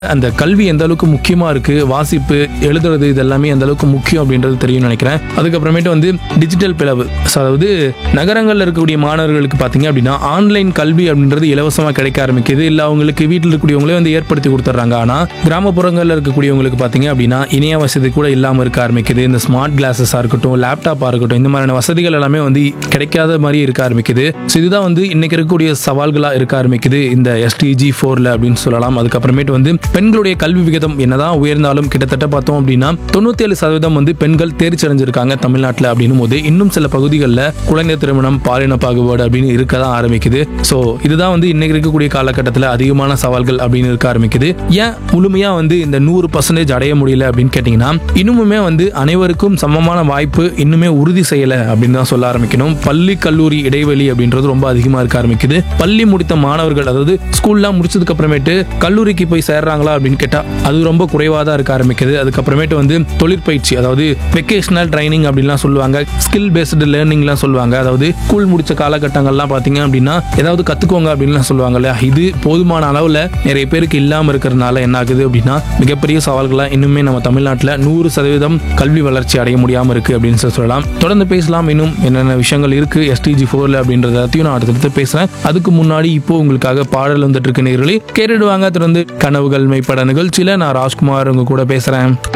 அந்த கல்வி எந்த அளவுக்கு முக்கியமா இருக்கு வாசிப்பு எழுதுறது இது எல்லாமே எந்த அளவுக்கு முக்கியம் அப்படின்றது தெரியும்னு நினைக்கிறேன் அதுக்கப்புறமேட்டு வந்து டிஜிட்டல் பிளவு So, அதாவது நகரங்கள்ல இருக்கக்கூடிய மாணவர்களுக்கு பாத்தீங்க அப்படின்னா ஆன்லைன் கல்வி அப்படின்றது இலவசமா கிடைக்க ஆரம்பிக்குது இல்ல அவங்களுக்கு வீட்டில் இருக்கக்கூடியவங்களே வந்து ஏற்படுத்தி கொடுத்துட்றாங்க ஆனா கிராமப்புறங்கள்ல இருக்கக்கூடியவங்களுக்கு பாத்தீங்க அப்படின்னா இணைய வசதி கூட இல்லாம இருக்க ஆரம்பிக்குது இந்த ஸ்மார்ட் கிளாஸஸா இருக்கட்டும் லேப்டாப்பா இருக்கட்டும் இந்த மாதிரியான வசதிகள் எல்லாமே வந்து கிடைக்காத மாதிரி இருக்க ஆரம்பிக்குது ஸோ இதுதான் வந்து இன்னைக்கு இருக்கக்கூடிய சவால்களா இருக்க ஆரம்பிக்குது இந்த எஸ்டிஜி ஃபோர்ல அப்படின்னு சொல்லலாம் அதுக்கப்புறமேட்டு வந்து பெண்களுடைய கல்வி விகிதம் என்னதான் உயர்ந்தாலும் கிட்டத்தட்ட பார்த்தோம் அப்படின்னா தொண்ணூத்தேழு சதவீதம் வந்து பெண்கள் தேர்ச்சி அடைஞ்சிருக்காங்க தமிழ்நாட்டில் அப்படின்னும் போது இன்னும் சில பகுதிகளில் குழந்தை திருமணம் பாலின பாகுபாடு அப்படின்னு இருக்க தான் ஆரம்பிக்குது ஸோ இதுதான் வந்து இன்னைக்கு இருக்கக்கூடிய காலகட்டத்தில் அதிகமான சவால்கள் அப்படின்னு இருக்க ஆரம்பிக்குது ஏன் முழுமையா வந்து இந்த நூறு பர்சன்டேஜ் அடைய முடியல அப்படின்னு கேட்டிங்கன்னா இன்னுமுமே வந்து அனைவருக்கும் சமமான வாய்ப்பு இன்னுமே உறுதி செய்யலை அப்படின்னு தான் சொல்ல ஆரம்பிக்கணும் பள்ளி கல்லூரி இடைவெளி அப்படின்றது ரொம்ப அதிகமாக இருக்க ஆரம்பிக்குது பள்ளி முடித்த மாணவர்கள் அதாவது ஸ்கூல்லாம் முடிச்சதுக்கு அப்புறமேட்டு கல்லூரிக்கு போய் சேர்றாங்களா அப்படின்னு கேட்டா அது ரொம்ப குறைவாக தான் இருக்க ஆரம்பிக்குது அதுக்கப்புறமேட்டு வந்து தொழிற்பயிற்சி அதாவது வெக்கேஷனல் ட்ரைனிங் அப்படின்லாம் சொல்லுவாங்க ஸ்கில் பேஸ்டு லேர்னிங்லாம் சொல்லுவாங்க அதாவது ஸ்கூல் முடிச்ச காலகட்டங்கள்லாம் பார்த்தீங்க அப்படின்னா ஏதாவது கத்துக்கோங்க அப்படின்லாம் சொல்லுவாங்க இல்லையா இது போதுமான அளவில் நிறைய பேருக்கு இல்லாமல் இருக்கிறதுனால என்ன ஆகுது அப்படின்னா மிகப்பெரிய சவால்களாக இன்னுமே நம்ம தமிழ்நாட்டில் நூறு சதவீதம் கல்வி வளர்ச்சி அடைய முடியாமல் இருக்கு அப்படின்னு சொல்லி சொல்லலாம் தொடர்ந்து பேசலாம் இன்னும் என்னென்ன விஷயங்கள் இருக்கு எஸ்டிஜி ஃபோர்ல அப்படின்றத எல்லாத்தையும் நான் அடுத்தடுத்து பேசுறேன் அதுக்கு முன்னாடி இப்போ உங்களுக்காக பாடல் வந்துட்டு இருக்கு நேர்களே கேட்டுடுவாங்க தொடர்ந்து கனவுகள் மெய்ப்பட நிகழ்ச்சியில நான் ராஜ்குமார் உங்க கூட பேசுறேன்